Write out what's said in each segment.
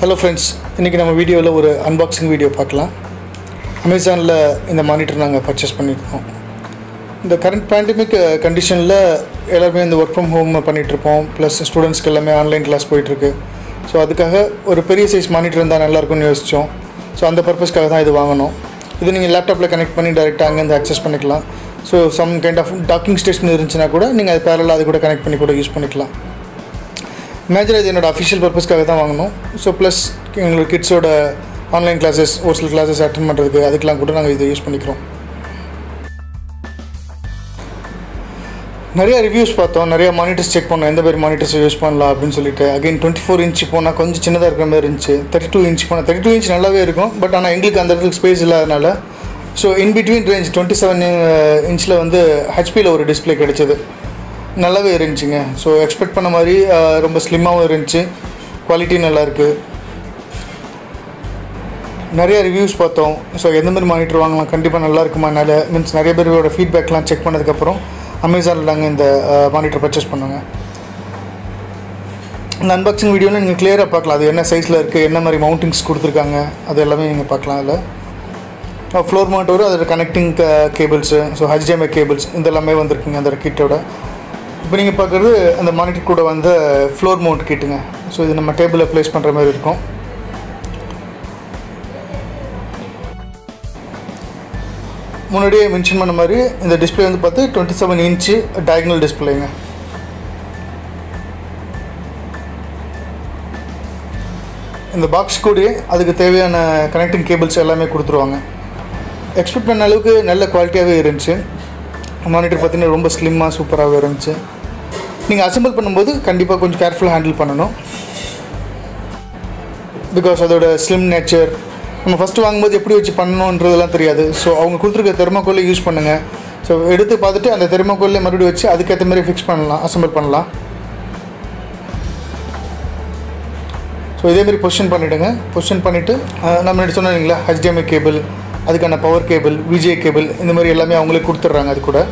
Hello friends இன்றைக்கி நம்ம வீடியோவில் ஒரு அன்பாக்சிங் வீடியோ பார்க்கலாம் அமேசானில் இந்த மானிட்டர் நாங்கள் பர்ச்சேஸ் பண்ணியிருக்கோம் இந்த கரண்ட் பேண்டமிக் கண்டிஷனில் எல்லாருமே இந்த ஒர்க் ஃப்ரம் ஹோம் பண்ணிகிட்ருப்போம் ப்ளஸ் ஸ்டூடெண்ட்ஸ்க்கு எல்லாமே ஆன்லைன் கிளாஸ் போயிட்டுருக்கு ஸோ அதுக்காக ஒரு பெரிய சைஸ் மானிட்டர் இருந்தால் நல்லாயிருக்கும்னு யோசித்தோம் ஸோ அந்த பர்பஸ்க்காக தான் இது வாங்கினோம் இது நீங்கள் லேப்டாப்பில் கனெக்ட் பண்ணி டேரெக்டாக அங்கேருந்து அக்சஸ் பண்ணிக்கலாம் so some kind of docking station இருந்துச்சுன்னா கூட நீங்கள் அது பேரலாக அது கூட கனெக்ட் பண்ணி கூட யூஸ் பண்ணிக்கலாம் மேஜராக இது என்னோட அஃபிஷியல் பர்பஸ்க்காக தான் வாங்கினோம் ஸோ ப்ளஸ் எங்களோட கிட்ஸோட ஆன்லைன் கிளாஸஸ் ஒரு சில கிளாஸஸ் அட்டன் பண்ணுறதுக்கு அதுக்கெலாம் கூட நாங்கள் இதை யூஸ் பண்ணிக்கிறோம் நிறைய ரிவ்யூஸ் பார்த்தோம் நிறைய மானிட்டர்ஸ் செக் பண்ணோம் எந்த மாதிரி மானிட்டர்ஸ் யூஸ் பண்ணலாம் அப்படின்னு சொல்லிட்டு அகைன் டுவெண்ட்டி ஃபோர் இன்ச் போனால் கொஞ்சம் சின்னதாக இருக்கிற மாதிரி இருந்துச்சு தேர்ட்டி டூ இன்ச் போனால் தேர்ட்டி டூ இன்ச் நல்லாவே இருக்கும் பட் ஆனால் எங்களுக்கு அந்த இடத்துக்கு ஸ்பேஸ் இல்லாதனால so in between range twenty seven இன்ச்சில் வந்து ஹெச்பியில் ஒரு டிஸ்பிளே கிடைச்சது நல்லாவே இருந்துச்சுங்க ஸோ எக்ஸ்பெக்ட் பண்ண மாதிரி அஹ், ரொம்ப ஸ்லிம்மாகவும் இருந்துச்சு குவாலிட்டி நல்லாயிருக்கு நிறைய ரிவ்யூஸ் பார்த்தோம் ஸோ எந்த மாதிரி மானிட்டர் வாங்கலாம் கண்டிப்பாக நல்லா இருக்குமானால மீன்ஸ் நிறைய பேரோட ஃபீட்பேக்லாம் செக் பண்ணதுக்கப்புறம் அமேசானில் நாங்கள் இந்த மானிட்டர் பர்ச்சேஸ் பண்ணோங்க இந்த அன்பாக்சிங் வீடியோவில் நீங்கள் கிளியராக பார்க்கலாம் அது என்ன சைஸில் இருக்குது என்ன மாதிரி மவுண்டிங்ஸ் கொடுத்துருக்காங்க அது எல்லாமே நீங்கள் பார்க்கலாம் அதில் ஃப்ளோர் மவுண்ட் வரும் அதோட connecting cables so HDMI cables இதெல்லாமே வந்திருக்குங்க அந்த கிட்டோட இப்போ நீங்கள் பார்க்குறது அந்த மானிட்டர் கூட வந்த ஃப்ளோர் மவுண்ட் கிட்டுங்க ஸோ இது நம்ம டேபிளில் ப்ளேஸ் பண்ணுற மாதிரி இருக்கும் முன்னாடியே மென்ஷன் பண்ண மாதிரி இந்த டிஸ்பிளே வந்து பார்த்து டுவெண்ட்டி செவன் இன்ச்சு டயக்னல் டிஸ்பிளேங்க இந்த பாக்ஸ் கூடயே அதுக்கு தேவையான கனெக்டிங் கேபிள்ஸ் எல்லாமே கொடுத்துருவாங்க எக்ஸ்பெக்ட் பண்ண அளவுக்கு நல்ல குவாலிட்டியாகவே இருந்துச்சு மானிட்டர் பார்த்தீங்கன்னா ரொம்ப ஸ்லிம்மாக சூப்பராகவே இருந்துச்சு நீங்கள் அசெம்பிள் பண்ணும்போது கண்டிப்பாக கொஞ்சம் கேர்ஃபுல்லாக ஹேண்டில் பண்ணணும் பிகாஸ் அதோட ஸ்லிம் நேச்சர் நம்ம ஃபஸ்ட்டு வாங்கும்போது எப்படி வச்சு பண்ணணுன்றதெல்லாம் தெரியாது ஸோ அவங்க கொடுத்துருக்க தெர்மாக்கோல்லே யூஸ் பண்ணுங்கள் ஸோ எடுத்து பார்த்துட்டு அந்த தெர்மாக்கோல்லே மறுபடியும் வச்சு அதுக்கேற்ற மாதிரி ஃபிக்ஸ் பண்ணலாம் அசெம்பிள் பண்ணலாம் ஸோ இதேமாரி பொசிஷன் பண்ணிவிடுங்க பொசிஷன் பண்ணிவிட்டு நம்ம முன்னாடி சொன்னோம் இல்லைங்களா ஹெச்டிஎம்ஐ கேபிள் அதுக்கான பவர் கேபிள் விஜே கேபிள் இந்த மாதிரி எல்லாமே அவங்களே கொடுத்துட்றாங்க அது கூட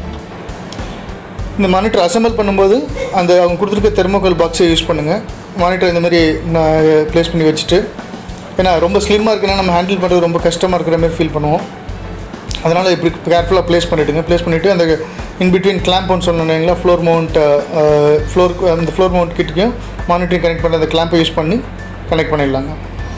இந்த மானிட்டர் அசெம்பிள் பண்ணும்போது அந்த அவங்க கொடுத்துருக்க தெர்மோகோல் பாக்ஸை யூஸ் பண்ணுங்கள் மானிட்டர் இந்த மாதிரி நான் ப்ளேஸ் பண்ணி வச்சுட்டு ஏன்னா ரொம்ப ஸ்லிம்மாக இருக்குன்னா நம்ம ஹேண்டில் பண்ணுறது ரொம்ப கஷ்டமாக இருக்கிற மாதிரி ஃபீல் பண்ணுவோம் அதனால் இப்படி கேர்ஃபுல்லாக ப்ளேஸ் பண்ணிவிடுங்க ப்ளேஸ் பண்ணிவிட்டு அந்த இன் பிட்வீன் கிளாம்ப் ஒன்று சொன்னீங்களா ஃப்ளோர் மவுண்ட் ஃப்ளோர் அந்த ஃப்ளோர் மவுண்ட் கிட்டக்கையும் மானிட்டரிங் கனெக்ட் பண்ண அந்த கிளாம்பை யூஸ் பண்ணி கனெக்ட் பண்ணிடலாங்க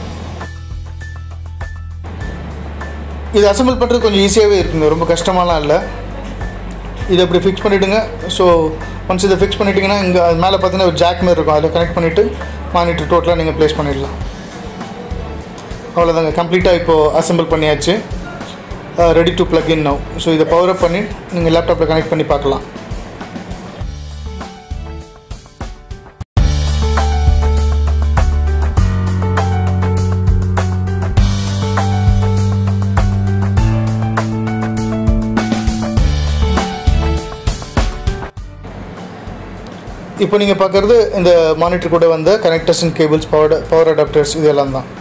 இது அசெம்பிள் பண்ணுறது கொஞ்சம் ஈஸியாகவே இருக்குங்க ரொம்ப கஷ்டமாலாம் இல்லை இதை அப்படி ஃபிக்ஸ் பண்ணிவிடுங்க ஸோ ஒன்ஸ் இதை ஃபிக்ஸ் பண்ணிட்டீங்கன்னா இங்கே அது மேலே பார்த்தீங்கன்னா ஒரு ஜாக் மாதிரி இருக்கும் அதில் கனெக்ட் பண்ணிவிட்டு மானிட்டர் டோட்டலாக நீங்கள் ப்ளேஸ் பண்ணிடலாம் அவ்வளோதாங்க கம்ப்ளீட்டாக இப்போது அசெம்பிள் பண்ணியாச்சு ready to plug in now so இதை பவர் அப் பண்ணி நீங்கள் லேப்டாப்பில் கனெக்ட் பண்ணி பார்க்கலாம் இப்போ நீங்கள் பார்க்குறது இந்த மானிட்டர் கூட வந்த connectors and cables power power adapters இது எல்லாம் தான்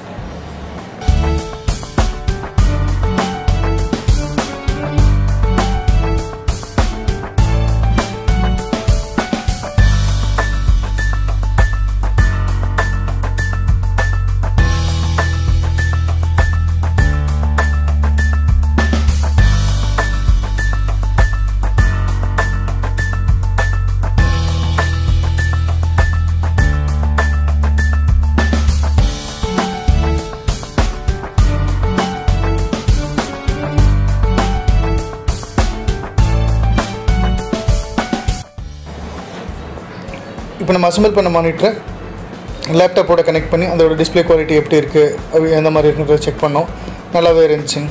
இப்போ நம்ம அசெம்பிள் பண்ண மானிட்டரை லேப்டாப்போட கனெக்ட் பண்ணி அதோட டிஸ்ப்ளே குவாலிட்டி எப்படி இருக்குது அது எந்த மாதிரி இருக்குன்றத செக் பண்ணோம் நல்லாவே இருந்துச்சுங்க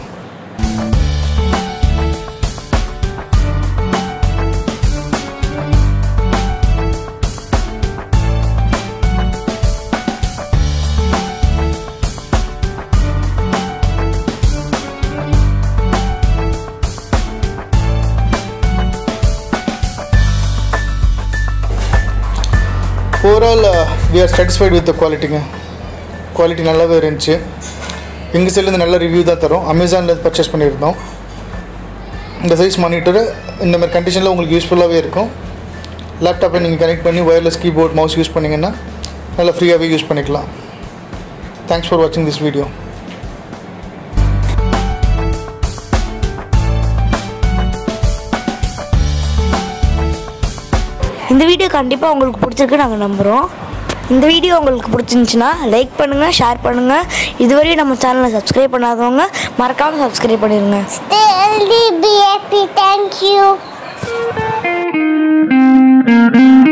overall we are satisfied with the குவாலிட்டிங்க குவாலிட்டி நல்லாவே இருந்துச்சு எங்கள் சைட்லேருந்து நல்ல ரிவ்யூ தான் தரோம் அமேசானில் பர்ச்சேஸ் பண்ணியிருந்தோம் இந்த சைஸ் மானிட்டரு இந்த மாதிரி கண்டிஷனில் உங்களுக்கு யூஸ்ஃபுல்லாகவே இருக்கும் லேப்டாப்பை நீங்கள் கனெக்ட் பண்ணி ஒயர்லெஸ் கீபோர்ட் மவுஸ் யூஸ் பண்ணிங்கன்னா நல்லா ஃப்ரீயாகவே யூஸ் பண்ணிக்கலாம் தேங்க்ஸ் ஃபார் வாட்சிங் திஸ் வீடியோ இந்த வீடியோ கண்டிப்பாக உங்களுக்கு பிடிச்சிருக்கு நாங்கள் நம்புகிறோம் இந்த வீடியோ உங்களுக்கு பிடிச்சிருந்துச்சுன்னா லைக் பண்ணுங்கள் ஷேர் பண்ணுங்கள் இதுவரையும் நம்ம சேனலை சப்ஸ்கிரைப் பண்ணாதவங்க மறக்காமல் சப்ஸ்கிரைப் பண்ணிடுங்க Stay healthy, be happy. Thank you.